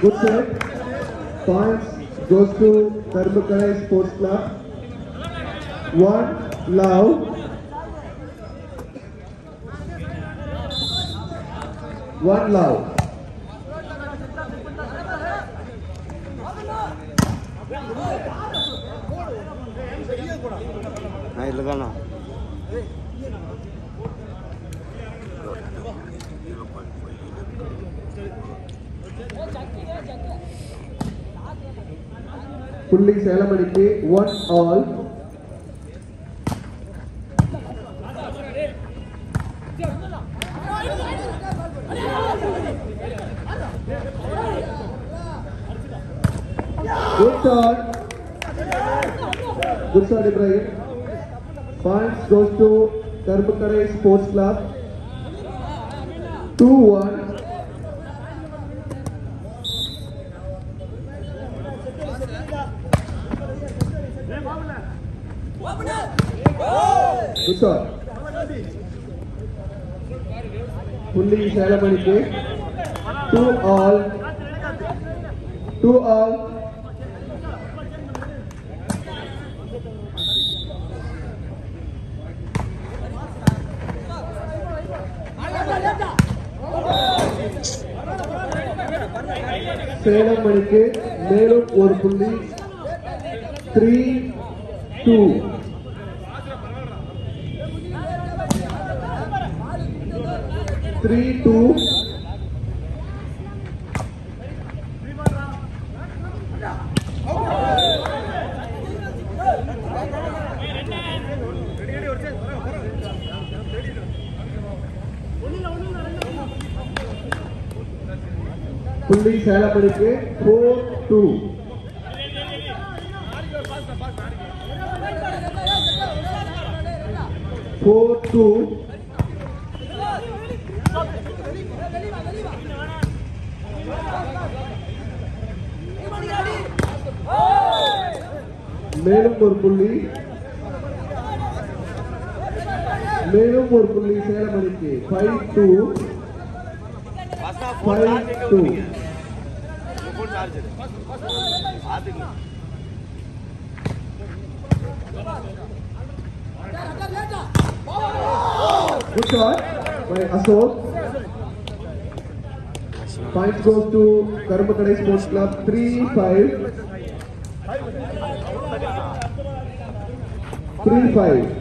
Good set. Points goes to Karmakara Sports Club. One love. One love. நான் இல்லை தானா புள்ளி சேலமணிக்கு one all Good shot. Good shot, Ibrahim. Points goes to Karmakare Sports Club. 2-1. Good shot. புள்ளி சேலமணிக்கு two all two all Salem மணிக்கு மேலும் ஒரு புள்ளி த்ரீ டூ த்ரீ டூ புள்ளி சேலம் மணிக்கு ஃபோர் டூ ஃபோர் டூ மேலும் ஒரு புள்ளி மேலும் ஒரு புள்ளி சேலம் அணிக்கு five two five two Good shot by Ashok. Point goes to Karmakadai Sports Club 3-5. 3-5.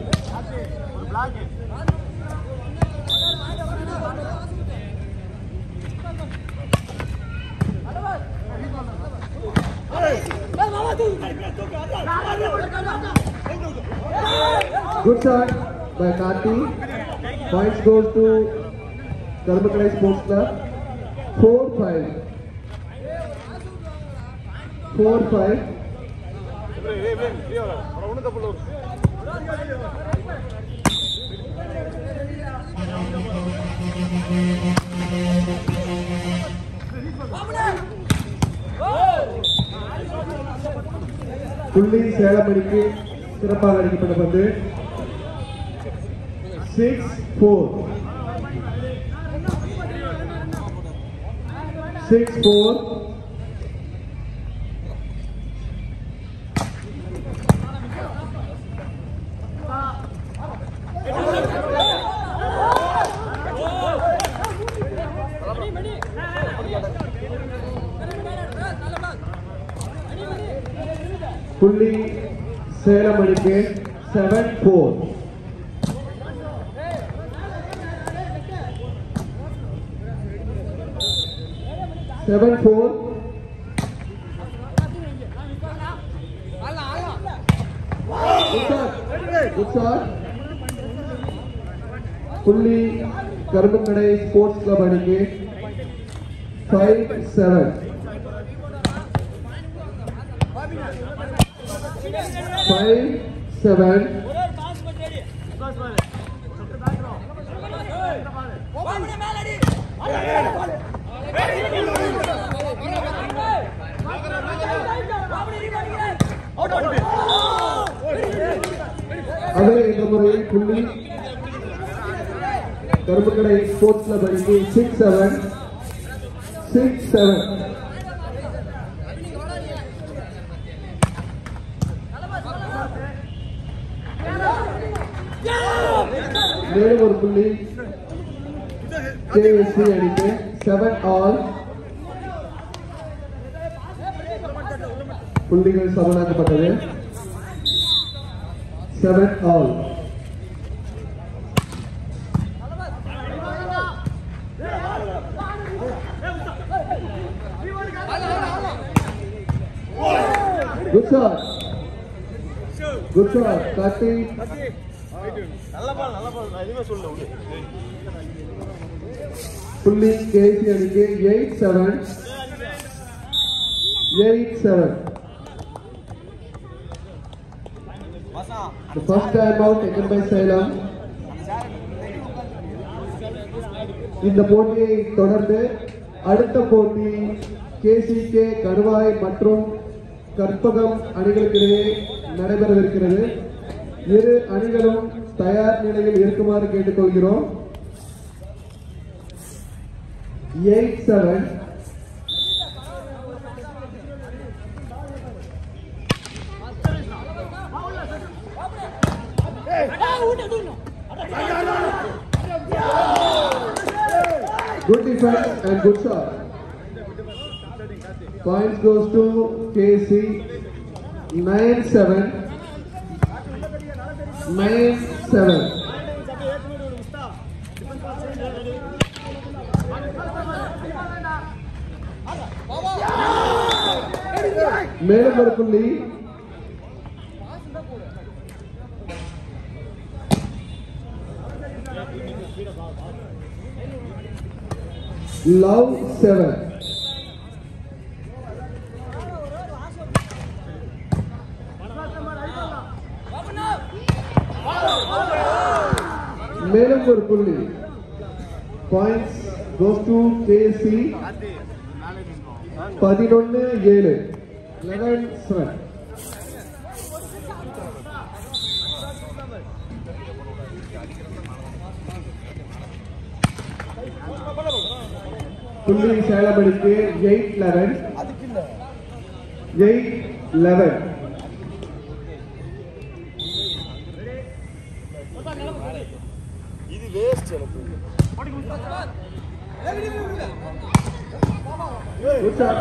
Good shot by Karti. Points goes to Karmakadai Sports Club. 4-5. 4-5. புள்ளி சேலமணிக்கு சிறப்பாக அடிக்கப்பட்ட பந்து சிக்ஸ் ஃபோர் சிக்ஸ் ஃபோர் புள்ளி சேலம் அணிக்கு seven four seven four good shot புள்ளி Karumbukadai sports club அணிக்கு five seven five seven அதே இந்த முறையில் புள்ளி கரும்புக்கடை ஸ்போர்ட்ஸ் கிளப் அணிக்கு சிக்ஸ் செவன் சிக்ஸ் செவன் மேலும் ஒரு புள்ளி கேஎஸ்சி அணிக்கு செவன் ஆல் புள்ளிகள் சமனாக்கப்பட்டது seven all good shot good shot கட்டி நல்ல பால் நல்ல பால் நான் எதுவுமே சொல்லல விடு புள்ளி கேசி அணிக்கு eight seven eight seven The first time out taken by Salem. இந்த போட்டியை தொடர்ந்து அடுத்த போட்டி கேசிகே கருவாய் மற்றும் கற்பகம் அணிகளுக்கிடையே நடைபெறவிருக்கிறது இரு அணிகளும் தயார் நிலையில் இருக்குமாறு கேட்டுக்கொள்கிறோம் eight seven Good defense and good shot. Points goes to KC. 9-7. 9-7. மேலும் ஒரு புள்ளி லவ் செவன் மேலும் ஒரு புள்ளி பாயிண்ட்ஸ் கோஸ் டு கேசி பதினொன்னு ஏழு லெவன் செவன் புள்ளி சேலமணிக்கு எயிட் லெவன் அதுக்கு இல்ல எயிட் லெவன் இது வேஸ்ட் எனக்கு good shot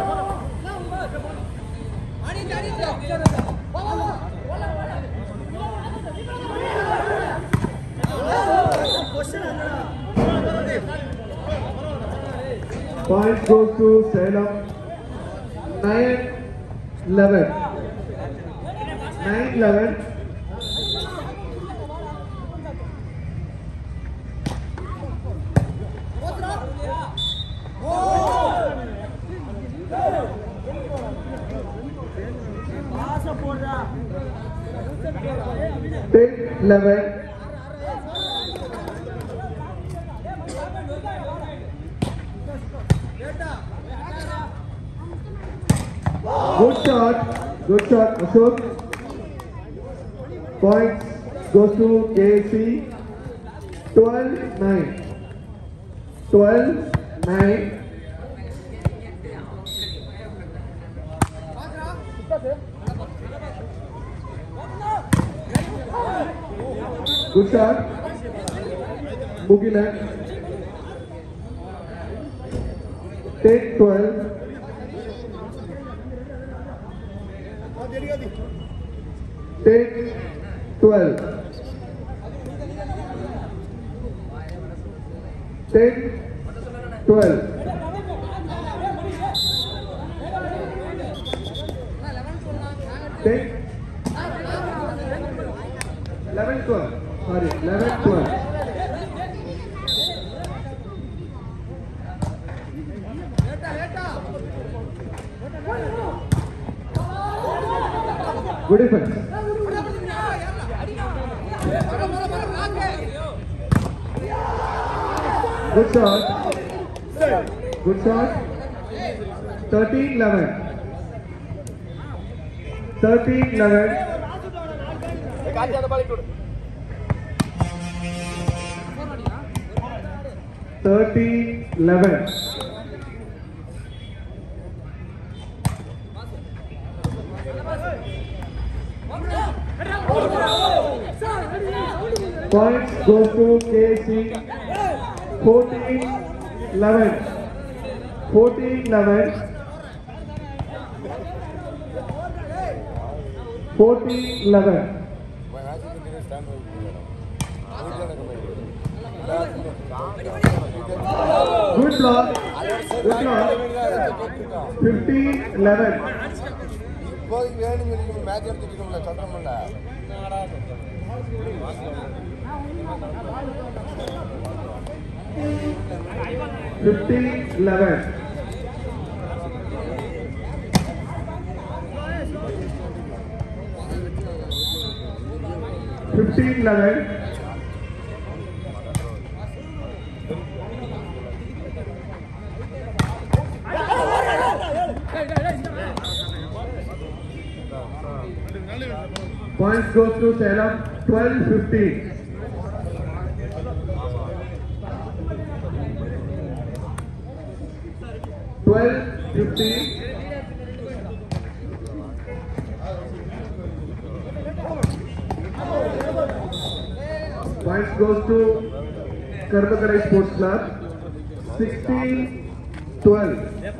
Point goes to Salem. 9 11. 9 11. Ten eleven. Good shot. Good shot, Ashok. Points goes to KC. 12 9. 12 9. Good shot. Mugilan. Take 12. Take 12. Take 12. Take 11 12. Sorry, 11 12. Good defense. Good shot. Good shot. 13 11. 13 11. காட்சி அந்த பால் கொடு 13 11. Points goes to KC 14 11. 14 11. 14 11. Good block. Good block. 15 11. இப்போதைக்கு வேணும் இருக்கு match எடுத்துட்டு இருக்கோம்ல சொல்றோம்ல Fifteen eleven. Fifteen eleven. Points goes to Salem, twelve fifteen. Twelve fifteen. Points goes to Karmakadai Sports Club, sixteen twelve.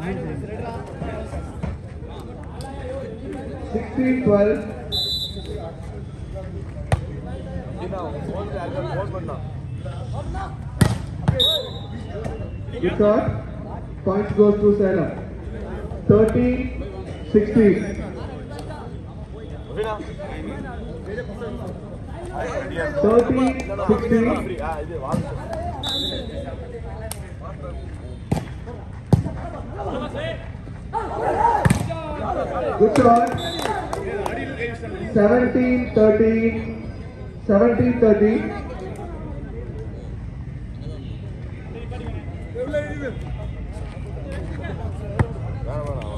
Sixteen twelve. Phone பண்ணான் Good shot. Points goes to Salem. Thirteen sixteen. அப்படின்னா Thirteen sixteen. இது வாழ்க்கை Good shot. 17 13. 17 13. வேணாம் வேணாம்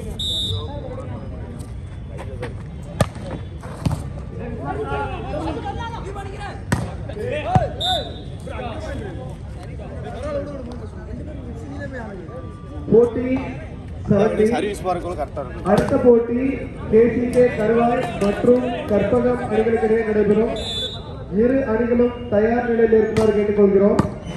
Fourteen seventeen. Service பார்க்கணும் கரெக்டாக இருக்கும் அடுத்த போட்டி கேசிகே கருவாய் மற்றும் கற்பகம் அணிகளுக்கிடையே நடைபெறும் இரு அணிகளும் தயார் நிலையில் இருக்குமாறு கேட்டுக்கொள்கிறோம்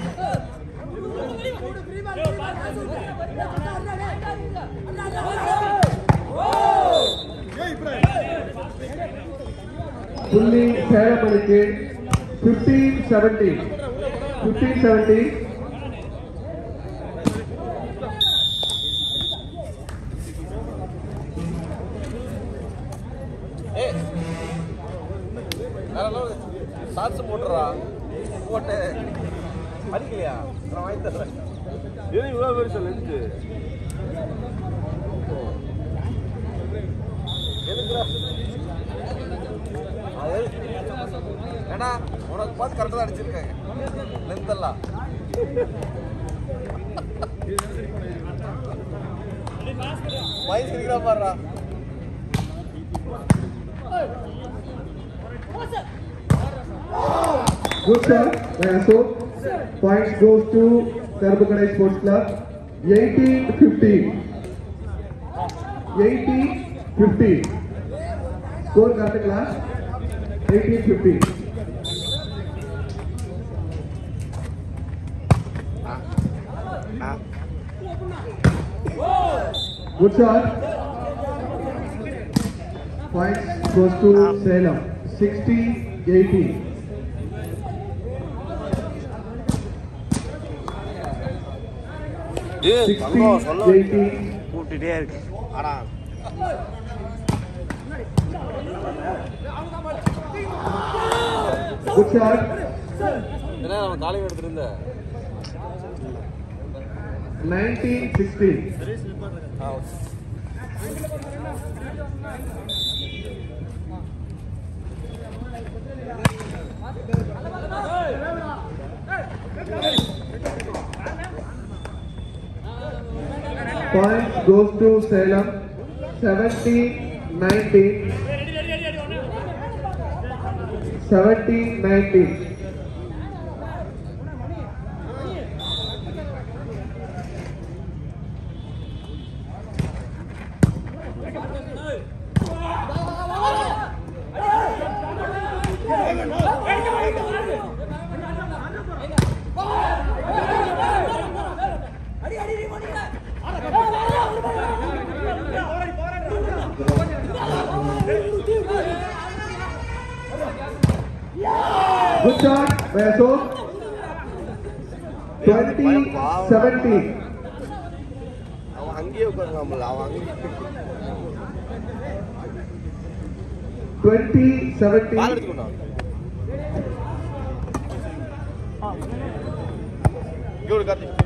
புள்ளி சேலம் அணிக்கு fifteen seventeen fifteen seventeen shots போட்டுறா போட்டு அடிக்கலையா நான் வாங்கி தர்றேன் எது இவ்வளோ பேர் சொல்லு எதுக்கு எதுக்குடா அது ஏன்னா உனக்கு பார்த்து கரெக்டாக தான் அடிச்சிருக்காங்க லென்த்தெல்லாம் வயசு இருக்கிறா பாடுறா Good shot by Ashok. Points goes to Karbakadai Sports Club. 18-15. 18-15. Score correct class. 18-15. Good shot. Points goes to Salem. 60-18. ஏய் தங்கம் சொல்ல 60-18. கூட்டிட்டே இருக்கு ஆனா Good shot. என்ன நம்ம காலையில் எடுத்துட்டு இருந்த 19-16. Point goes to Salem. 17-19. 17-19. Good shot, Vaso. 2017. அவன் அங்கேயே உட்காருவாங்கல்ல அவன் அங்கேயே 2017. பால் எடுத்துக்கணும் இங்கே ஒரு Karthik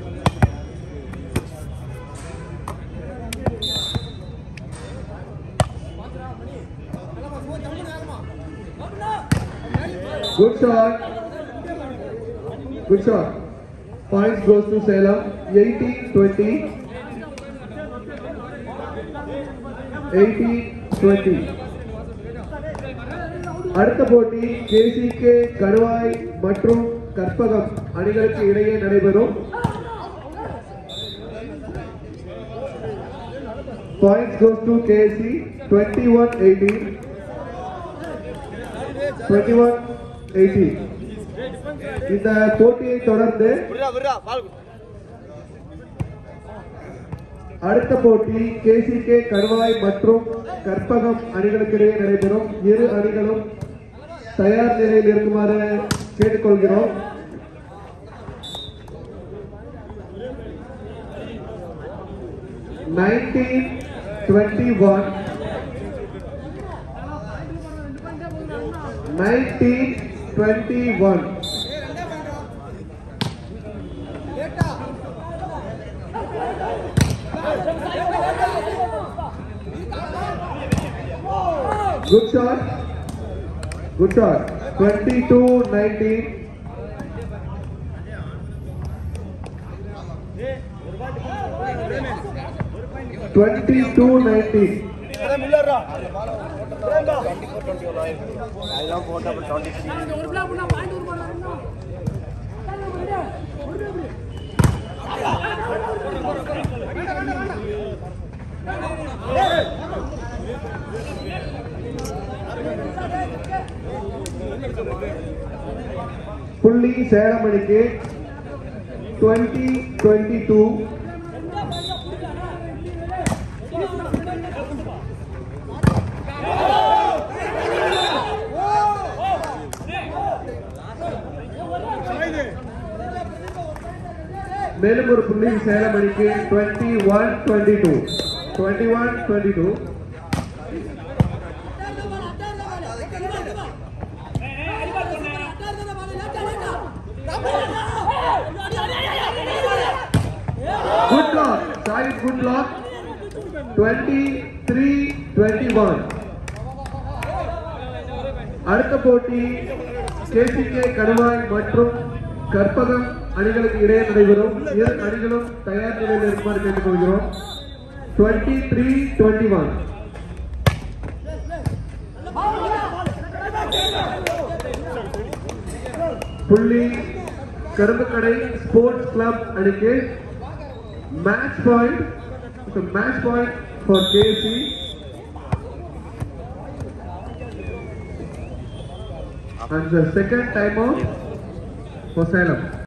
Good shot. Good shot. Points goes to Salem. 18 20. 18 20. அடுத்த போட்டி கேசிகே கருவாய் மற்றும் கற்பகம் அணிகளுக்கு இடையே நடைபெறும் Points goes to KC 21 18. 21 18. இந்த போட்டியை தொடர்ந்து விடுறா விடுறா பால் கொடு. அடுத்த போட்டி கேசிகே கருவாய் மற்றும் கற்பகம் அணிகளுக்கிடையே நடைபெறும் இரு அணிகளும் தயார் நிலையில் இருக்குமாறு கேட்டுக்கொள்கிறோம் nineteen twenty one nineteen twenty one Good shot. Good shot. 22 19. Twenty-two nineteen. அதெல்லாம் போட்டா அப்புறம் 23. புள்ளி சேலம் அணிக்கு டுவெண்ட்டி டுவெண்ட்டி டூ மேலும் ஒரு புள்ளி சேலம் அணிக்கு twenty one twenty two twenty one twenty two Good block. Side good block. 23 21. அடுத்த போட்டி கேசிகே கருவாய் மற்றும் கற்பகம் அணிகளுக்கு இடையே நடைபெறும் இரு அணிகளும் தயார் நிலையில் இருக்குமாறு கேட்டுக்கொள்கிறோம் 23 21. புள்ளி கரும்புக்கடை ஸ்போர்ட்ஸ் கிளப் அணிக்கு match point match point for KC and the second time out for Salem.